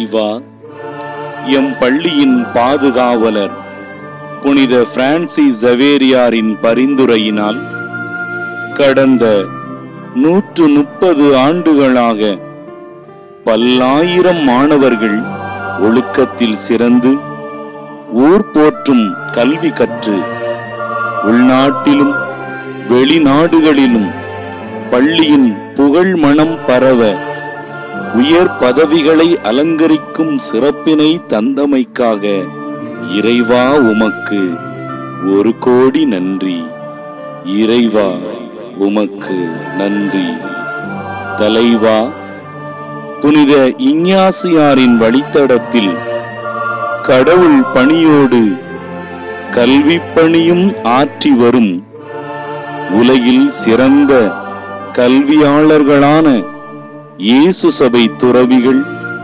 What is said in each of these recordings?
தலைவா எம் பள்ளியின் பாதுகாவலர் புனித பிரான்சிஸ் ஜவேரியாரின் பரிந்துரையினால் கடந்த நூற்று முப்பது ஆண்டுகளாக பல்லாயிரம் மாணவர்கள் ஒழுக்கத்தில் சிறந்து ஊர் போற்றும் கல்வி கற்று உள்நாட்டிலும் வெளிநாடுகளிலும் பள்ளியின் புகழ் மனம் பரவ உயர் பதவிகளை அலங்கரிக்கும் சிறப்பினை தந்தமைக்காக இறைவா உமக்கு ஒரு கோடி நன்றி இறைவா உமக்கு நன்றி தலைவா புனித இஞ்ஞாசியாரின் வழித்தடத்தில் கடவுள் பணியோடு கல்வி பணியும் ஆற்றி வரும் உலகில் சிறந்த கல்வியாளர்களான இயேசு சபை துறவிகள்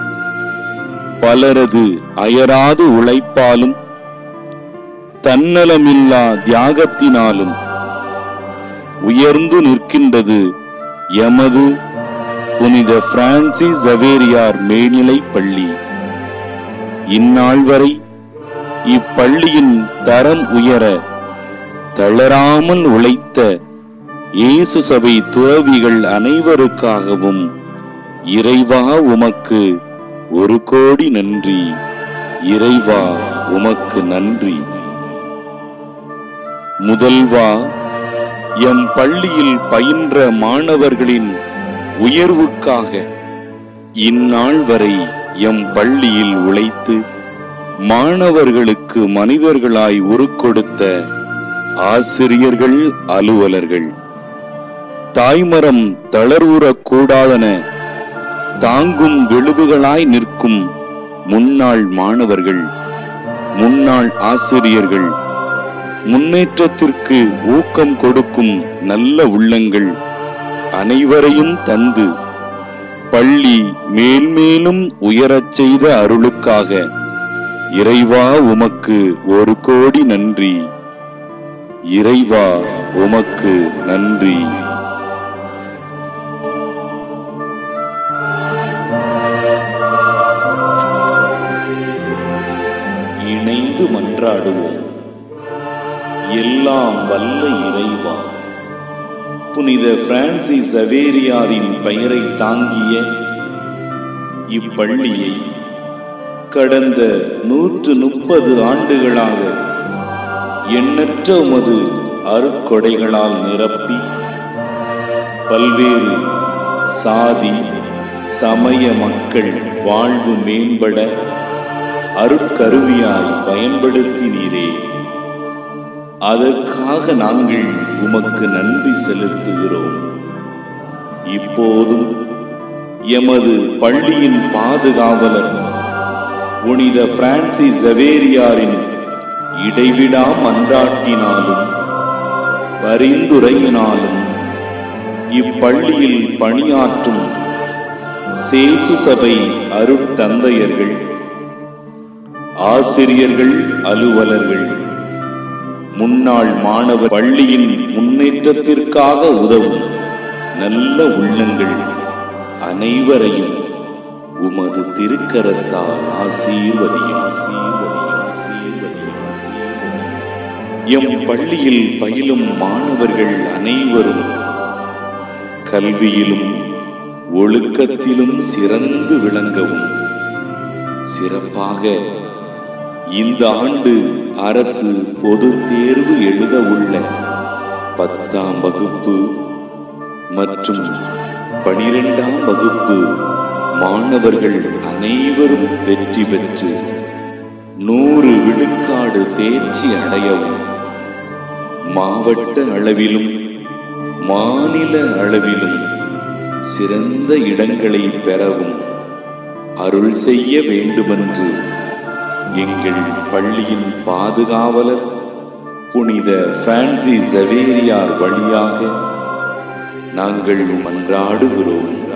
பலரது அயராது உழைப்பாலும் தன்னலமில்லா தியாகத்தினாலும் உயர்ந்து நிற்கின்றது எமது புனித பிரான்சிஸ் அவேரியார் மேல்நிலைப் பள்ளி இந்நாள் வரை இப்பள்ளியின் தரம் உயர தளராமல் உழைத்த இயேசு சபை துறவிகள் அனைவருக்காகவும் இறைவா உமக்கு ஒரு கோடி நன்றி இறைவா உமக்கு நன்றி முதல்வா எம் பள்ளியில் பயின்ற மாணவர்களின் உயர்வுக்காக இந்நாள் வரை எம் பள்ளியில் உழைத்து மாணவர்களுக்கு மனிதர்களாய் உருக்கொடுத்த ஆசிரியர்கள் அலுவலர்கள் தாய்மரம் தளர்வுறக் கூடாதென தாங்கும் விழுதுகளாய் நிற்கும் முன்னாள் மாணவர்கள் முன்னாள் ஆசிரியர்கள் முன்னேற்றத்திற்கு ஊக்கம் கொடுக்கும் நல்ல உள்ளங்கள் அனைவரையும் தந்து பள்ளி மேல்மேலும் உயரச் செய்த அருளுக்காக இறைவா உமக்கு ஒரு கோடி நன்றி இறைவா உமக்கு நன்றி இணைந்து மன்றாடுவோம் எல்லாம் வல்ல இறைவா புனித பிரான்சிஸ் அவேரியாரின் பெயரை தாங்கிய இப்பள்ளியை கடந்த நூற்று முப்பது ஆண்டுகளாக எண்ணற்ற உமது அருட்கொடைகளால் நிரப்பி பல்வேறு சாதி சமய மக்கள் வாழ்வு மேம்பட அருட்கருவியாய் பயன்படுத்தினீரே அதற்காக நாங்கள் உமக்கு நன்றி செலுத்துகிறோம் இப்போதும் எமது பள்ளியின் பாதுகாவலர் புனித பிரான்சிஸ் ஜவேரியாரின் இடைவிடா மன்றாட்டினாலும் பரிந்துரையினாலும் இப்பள்ளியில் பணியாற்றும் சேசு சபை அருட்தந்தையர்கள் ஆசிரியர்கள் அலுவலர்கள் முன்னாள் மாணவர் பள்ளியின் முன்னேற்றத்திற்காக உதவும் நல்ல உள்ளங்கள் அனைவரையும் உமது திருக்கரத்தால் ஆசீர்வதியும் ஆசீர்வதியும் ஆசீர்வதியும் ஆசீர்வதியும் எம் பள்ளியில் பயிலும் மாணவர்கள் அனைவரும் கல்வியிலும் ஒழுக்கத்திலும் சிறந்து விளங்கவும் சிறப்பாக இந்த ஆண்டு அரசு பொது தேர்வு எழுத உள்ள பத்தாம் வகுப்பு மற்றும் பனிரெண்டாம் வகுப்பு மாணவர்கள் அனைவரும் வெற்றி பெற்று நூறு விழுக்காடு தேர்ச்சி அடையவும் மாவட்ட அளவிலும் மாநில அளவிலும் சிறந்த இடங்களை பெறவும் அருள் செய்ய வேண்டுமென்று எங்கள் பள்ளியின் பாதுகாவலர் புனித பிரான்சிஸ் ஜவேரியார் வழியாக நாங்கள் மன்றாடுகிறோம்